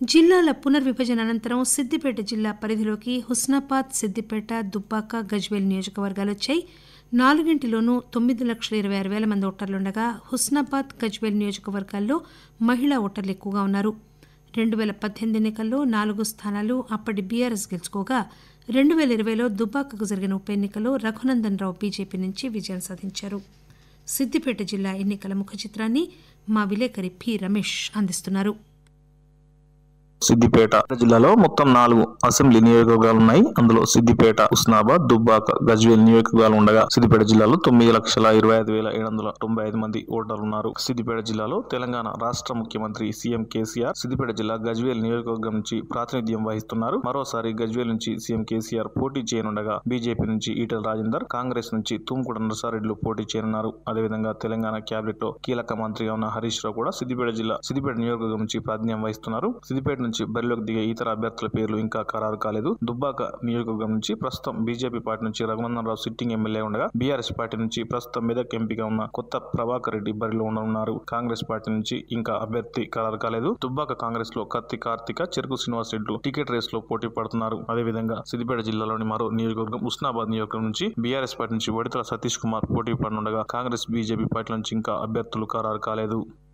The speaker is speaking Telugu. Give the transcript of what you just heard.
జిల్లాల పునర్విభజన అనంతరం సిద్దిపేట జిల్లా పరిధిలోకి హుస్నాబాద్ సిద్దిపేట దుబ్బాక గజ్వేల్ నియోజకవర్గాలు వచ్చాయి నాలుగింటిలోనూ తొమ్మిది లక్షల ఇరవై ఆరు వేల మంది ఓటర్లుండగా హుస్నాబాద్ గజ్వేల్ నియోజకవర్గాల్లో మహిళా ఓటర్లు ఎక్కువగా ఉన్నారు రెండు వేల పద్దెనిమిది ఎన్నికల్లో నాలుగు స్థానాలు అప్పటి బీఆర్ఎస్ గెలుచుకోగా రెండు వేల ఇరవైలో దుబ్బాకకు జరిగిన ఉప ఎన్నికలో రఘునందన్ రావు బీజేపీ నుంచి విజయం సాధించారు సిద్దిపేట జిల్లా ఎన్నికల ముఖ చిత్రాన్ని మా విలేకరి పి రమేష్ అందిస్తున్నారు సిద్దిపేట జిల్లాలో మొత్తం నాలుగు అసెంబ్లీ నియోజకవర్గాలు ఉన్నాయి అందులో సిద్దిపేట ఉస్నాబాద్ దుబ్బాక గజ్వేల్ నియోజకవర్గాలు ఉండగా సిద్దిపేట జిల్లాలో తొమ్మిది లక్షల ఇరవై ఐదు వేల ఏడు వందల తొంభై ఐదు మంది ఓటర్లు ఉన్నారు సిద్దిపేట జిల్లాలో తెలంగాణ రాష్ట్ర ముఖ్యమంత్రి సీఎం కేసీఆర్ సిద్దిపేట జిల్లా గజ్వేల్ నియోజకవర్గం నుంచి ప్రాతినిధ్యం వహిస్తున్నారు మరోసారి గజ్వేల్ నుంచి సీఎం కేసీఆర్ పోటీ చేయనుండగా బీజేపీ నుంచి ఈటెల రాజేందర్ కాంగ్రెస్ నుంచి తుమ్కుడ నరసారెడ్డిలు పోటీ చేయనున్నారు అదేవిధంగా తెలంగాణ క్యాబినెట్ లో కీలక మంత్రిగా ఉన్న హరీష్ రావు కూడా సిద్దిపేట జిల్లా సిద్దిపేట నియోజకవర్గం నుంచి ప్రాతినిధ్యం వహిస్తున్నారు సిద్దిపేట నుంచి బరిలోకి దిగే ఇతర అభ్యర్థుల పేర్లు ఇంకా ఖరారు కాలేదు దుబ్బాక నియోజకవర్గం నుంచి ప్రస్తుతం బీజేపీ పార్టీ నుంచి రఘునందన్ రావు సిట్టింగ్ ఎమ్మెల్యే ఉండగా బీఆర్ఎస్ పార్టీ నుంచి ప్రస్తుతం మెదక్ ఎంపీగా ఉన్న కొత్త ప్రభాకర్ రెడ్డి బరిలో ఉండనున్నారు కాంగ్రెస్ పార్టీ నుంచి ఇంకా అభ్యర్థి ఖరారు కాలేదు దుబ్బాక కాంగ్రెస్ లో కత్తి కార్తిక చెరుకు శ్రీనివాస్ రెడ్డిలు టికెట్ రేస్ లో పోటీ పడుతున్నారు అదేవిధంగా సిద్దిపేట జిల్లాలోని మరో నియోజకవర్గం ఉస్నాబాద్ నియోజకవర్గం నుంచి బీఆర్ఎస్ పార్టీ నుంచి విడతల సతీష్ కుమార్ పోటీ పడనుండగా కాంగ్రెస్ బీజేపీ పార్టీ నుంచి ఇంకా అభ్యర్థులు ఖరారు కాలేదు